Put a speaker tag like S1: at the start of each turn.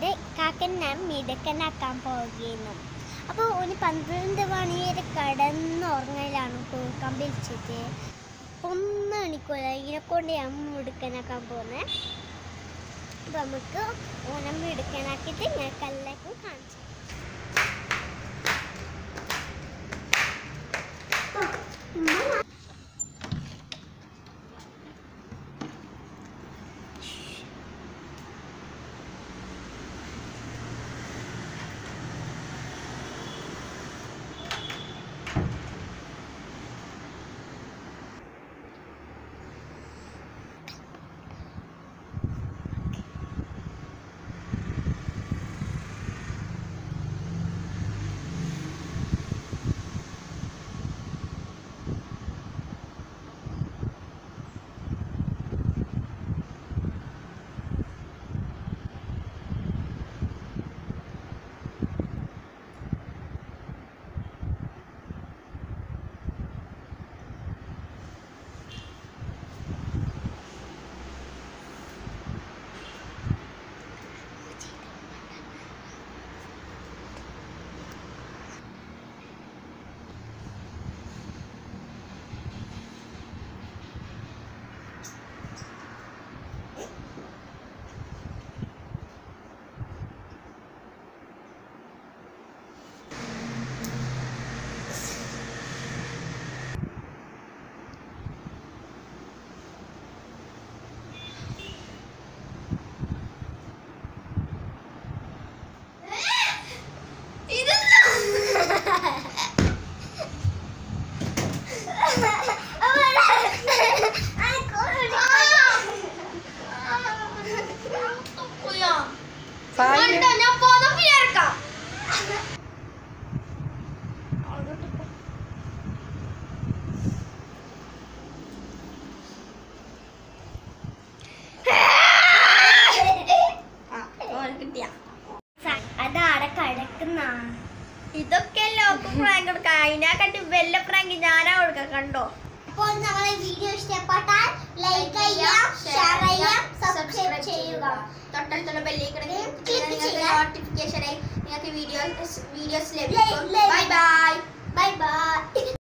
S1: എൻ്റെ കാക്കൻ ഞാൻ മിടുക്കനാക്കാൻ പോകുന്നു അപ്പോൾ ഒരു പന്ത്രണ്ട് മണി വരെ കിടന്നുറങ്ങലാണ് കമ്പി വെച്ചിട്ട് ഒന്നും എണിക്കൂല ഇതിനെ കൊണ്ട് ഞാൻ മിടുക്കനാക്കാൻ പോകുന്നത് അപ്പോൾ നമുക്ക് ഓണം മിടുക്കനാക്കിയിട്ട് ഞങ്ങൾക്ക് എല്ലാവർക്കും കാണിച്ചു
S2: ഞാൻ പുതപ്പ് ചേർക്കാം കിട്ടിയ
S1: അതാടെ കിടക്കുന്ന
S2: ഇതൊക്കെ ലോക്ക് പ്രാങ്ക് കൊടുക്കാം അതിനെക്കാട്ടി വല്ല പ്രാങ്ക് ഞാനാ കൊടുക്കാം കണ്ടോ
S1: അപ്പോൾ നമ്മളെ വീഡിയോ ഇഷ്ടപ്പെട്ടാൽ ലൈക്ക് ചെയ്യാം ഷെയർ ചെയ്യാം സബ്സ്ക്രൈബ് ചെയ്യുക
S2: തൊട്ടടുത്തുള്ള ബെല്ലേക്ക്
S1: Click ചെയ്യുക.
S2: നോട്ടിഫിക്കേഷൻ നിങ്ങൾക്ക് വീഡിയോ വീഡിയോസ്
S1: Like,
S2: ലഭിക്കും
S1: like.
S2: Bye bye
S1: bye by